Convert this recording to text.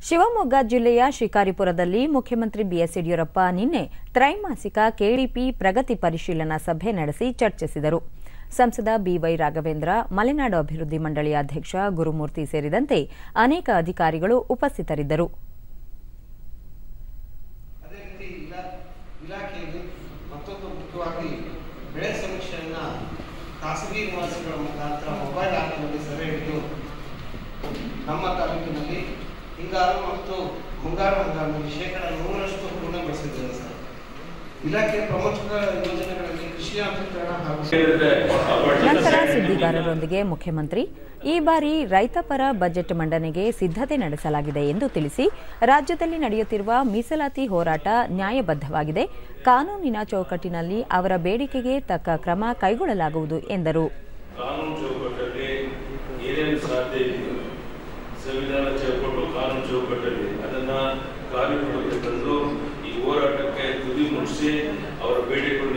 ಶಿವಮೊಗ್ಗ ಜಿಲ್ಲೆಯ ಶಿಕಾರಿಪುರದಲ್ಲಿ ಮುಖ್ಯಮಂತ್ರಿ ಬಿಎಸ್ ಯಡಿಯೂರಪ್ಪ ನಿನ್ನೆ ತ್ರೈಮಾಸಿಕ ಕೆಡಿಪಿ ಪ್ರಗತಿ ಪರಿಶೀಲನಾ ಸಭೆ ನಡೆಸಿ ಚರ್ಚಿಸಿದರು ಸಂಸದ ಬಿವೈ ರಾಘವೇಂದ್ರ ಮಲೆನಾಡು ಅಭಿವೃದ್ಧಿ ಮಂಡಳಿಯ ಅಧ್ಯಕ್ಷ ಗುರುಮೂರ್ತಿ ಸೇರಿದಂತೆ ಅನೇಕ ಅಧಿಕಾರಿಗಳು ಉಪಸ್ಥಿತರಿದ್ದರು ಅದೇ ರೀತಿ ಇಲಾ ಇಲಾಖೆಯಲ್ಲಿ ಮತ್ತೊಂದು ಮುಖ್ಯವಾಗಿ ಬೆಳೆ ಸಮೀಕ್ಷೆಯನ್ನ ಖಾಸಗಿ ನಿವಾಸಿಗಳ ಮುಖಾಂತರ ಮೊಬೈಲ್ ಆ್ಯಪ್ನಲ್ಲಿ ಸೆರೆ ಹಿಡಿದು ನಮ್ಮ ತಾಲೂಕಿನಲ್ಲಿ ಹಿಂಗಾರು ಮತ್ತು ಮುಂಗಾರು ಹಂಗಾಮಿನಲ್ಲಿ ಶೇಕಡ ನೂರರಷ್ಟು ಪೂರ್ಣಗೊಳಿಸಿದ್ದೇವೆ ಸರ್ ಇಲಾಖೆಯ ಪ್ರಮುಖ ಯೋಜನೆಗಳಲ್ಲಿ ಕೃಷಿ ಯಾಂತ್ರೀಕರಣ ಹಾಗೂ ನಂತರ ಸುದ್ದಿಗಾರರೊಂದಿಗೆ ಮುಖ್ಯಮಂತ್ರಿ ಈ ಬಾರಿ ರೈತಪರ ಬಜೆಟ್ ಮಂಡನೆಗೆ ಸಿದ್ಧತೆ ನಡೆಸಲಾಗಿದೆ ಎಂದು ತಿಳಿಸಿ ರಾಜ್ಯದಲ್ಲಿ ನಡೆಯುತ್ತಿರುವ ಮೀಸಲಾತಿ ಹೋರಾಟ ನ್ಯಾಯಬದ್ಧವಾಗಿದೆ ಕಾನೂನಿನ ಚೌಕಟ್ಟಿನಲ್ಲಿ ಅವರ ಬೇಡಿಕೆಗೆ ತಕ್ಕ ಕ್ರಮ ಕೈಗೊಳ್ಳಲಾಗುವುದು ಎಂದರು ಕಾನೂನು ಚೌಕಟ್ಟಲ್ಲಿ ಏನೇನು ಸಾಧ್ಯ ಇದೆಯೋ ಸಂವಿಧಾನ ಚೌಕಟ್ಟು ಕಾನೂನು ಚೌಕಟ್ಟಲ್ಲಿ ಅದನ್ನ ಕಾರ್ಯರೂಪಕ್ಕೆ ತಂದು ಈ ಹೋರಾಟಕ್ಕೆ ತುದಿ ಮುಟ್ಟಿಸಿ ಅವರ ಬೇಡಿಕೆಗಳು